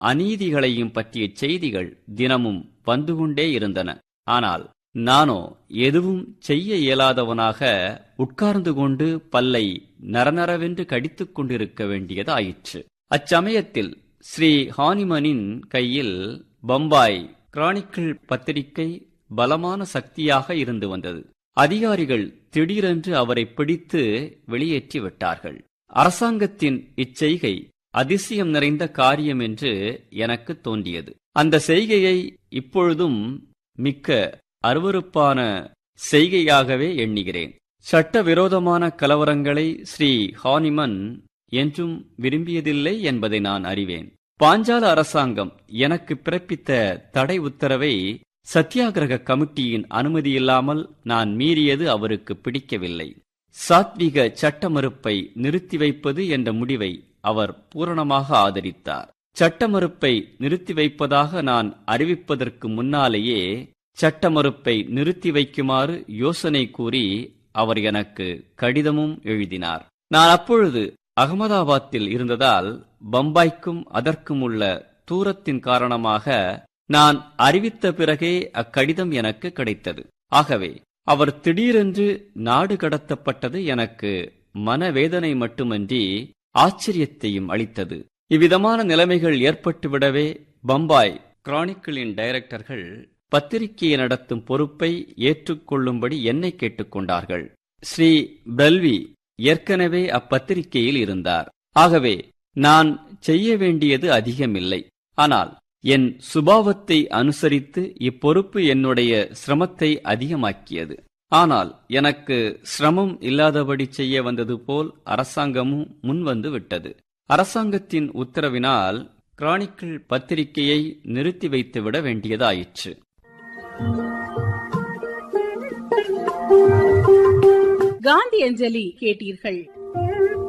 அநீதிகளையும் பற்றிய செய்திகள் தினமும் வந்து கொண்டே இருந்தன ஆனால் நானோ எதுவும் செய்ய இயலாதவனாக உட்கார்ந்து கொண்டு பல்லை நரநரவென்று கடித்துக் கொண்டிருக்க வேண்டியது ஆயிற்று அச்சமயத்தில் ஸ்ரீ ஹானிமனின் கையில் பம்பாய் கிரானிக்கிள் பத்திரிகை பலமான சக்தியாக இருந்து வந்தது அதிகாரிகள் திடீரென்று அவரை பிடித்து வெளியேற்றி விட்டார்கள் அரசாங்கத்தின் இச்செய்கை அதிசயம் நிறைந்த காரியம் என்று எனக்கு தோன்றியது அந்த செய்கையை இப்பொழுதும் மிக்க அருவருப்பான செய்கையாகவே எண்ணுகிறேன் சட்டவிரோதமான கலவரங்களை ஸ்ரீ ஹானிமன் என்றும் விரும்பியதில்லை என்பதை நான் அறிவேன் பாஞ்சால அரசாங்கம் எனக்கு பிறப்பித்த தடை உத்தரவை சத்தியாகிரக கமிட்டியின் அனுமதியில்லாமல் நான் மீறியது அவருக்கு பிடிக்கவில்லை சாத்விக சட்ட மறுப்பை நிறுத்தி வைப்பது என்ற முடிவை அவர் பூரணமாக ஆதரித்தார் சட்ட மறுப்பை நிறுத்தி வைப்பதாக நான் அறிவிப்பதற்கு முன்னாலேயே சட்ட மறுப்பை நிறுத்தி வைக்குமாறு யோசனை கூறி அவர் எனக்கு கடிதமும் எழுதினார் நான் அப்பொழுது அகமதாபாத்தில் இருந்ததால் பம்பாய்க்கும் அதற்கும் உள்ள தூரத்தின் காரணமாக நான் அறிவித்த பிறகே அக்கடிதம் எனக்கு கிடைத்தது ஆகவே அவர் திடீரென்று நாடு கடத்தப்பட்டது எனக்கு மனவேதனை மட்டுமன்றி ஆச்சரியத்தையும் அளித்தது இவ்விதமான நிலைமைகள் ஏற்பட்டுவிடவே பம்பாய் கிரானிக்கிளின் டைரக்டர்கள் பத்திரிகையை நடத்தும் பொறுப்பை ஏற்றுக்கொள்ளும்படி என்னை கேட்டுக்கொண்டார்கள் ஸ்ரீ பிரல்வி ஏற்கனவே அப்பத்திரிகையில் இருந்தார் ஆகவே நான் செய்ய வேண்டியது அதிகமில்லை ஆனால் என் சுபாவத்தை அனுசரித்து இப்பொறுப்பு என்னுடைய சிரமத்தை அதிகமாக்கியது ஆனால் எனக்கு சிரமம் இல்லாதபடி செய்ய வந்தது போல் அரசாங்கமும் முன்வந்து விட்டது அரசாங்கத்தின் உத்தரவினால் கிரானிக்கிள் பத்திரிகையை நிறுத்தி வைத்துவிட வேண்டியதாயிற்று காந்தி அஞ்சலி கேட்டீர்கள்